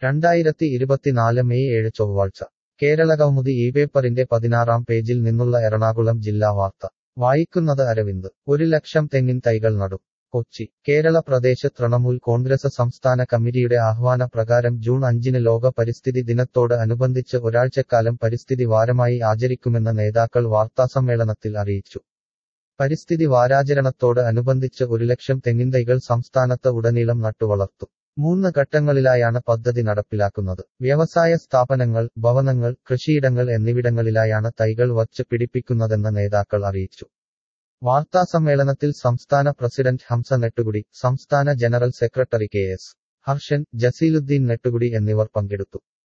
രണ്ടായിരത്തി ഇരുപത്തിനാല് മെയ് ഏഴ് ചൊവ്വാഴ്ച കേരളകൗമുദി ഈ പേപ്പറിന്റെ പതിനാറാം പേജിൽ നിന്നുള്ള എറണാകുളം ജില്ലാ വാർത്ത വായിക്കുന്നത് അരവിന്ദ് ഒരു ലക്ഷം തെങ്ങിൻ തൈകൾ നടും കൊച്ചി കേരള പ്രദേശ് തൃണമൂൽ കോൺഗ്രസ് സംസ്ഥാന കമ്മിറ്റിയുടെ ആഹ്വാന പ്രകാരം ജൂൺ അഞ്ചിന് ലോക പരിസ്ഥിതി ദിനത്തോട് അനുബന്ധിച്ച് ഒരാഴ്ചക്കാലം പരിസ്ഥിതി വാരമായി ആചരിക്കുമെന്ന് നേതാക്കൾ വാർത്താസമ്മേളനത്തിൽ അറിയിച്ചു പരിസ്ഥിതി വാരാചരണത്തോട് അനുബന്ധിച്ച് ഒരു ലക്ഷം തെങ്ങിൻതൈകൾ സംസ്ഥാനത്ത് ഉടനീളം നട്ടുവളർത്തും മൂന്ന് ഘട്ടങ്ങളിലായാണ് പദ്ധതി നടപ്പിലാക്കുന്നത് വ്യവസായ സ്ഥാപനങ്ങൾ ഭവനങ്ങൾ കൃഷിയിടങ്ങൾ എന്നിവിടങ്ങളിലായാണ് തൈകൾ വച്ച് പിടിപ്പിക്കുന്നതെന്ന് നേതാക്കൾ അറിയിച്ചു വാർത്താസമ്മേളനത്തിൽ സംസ്ഥാന പ്രസിഡന്റ് ഹംസ നെട്ടുകുടി സംസ്ഥാന general secretary K S Harshan Jaseeluddin Nettukudi എന്നിവർ പങ്കെടുത്തു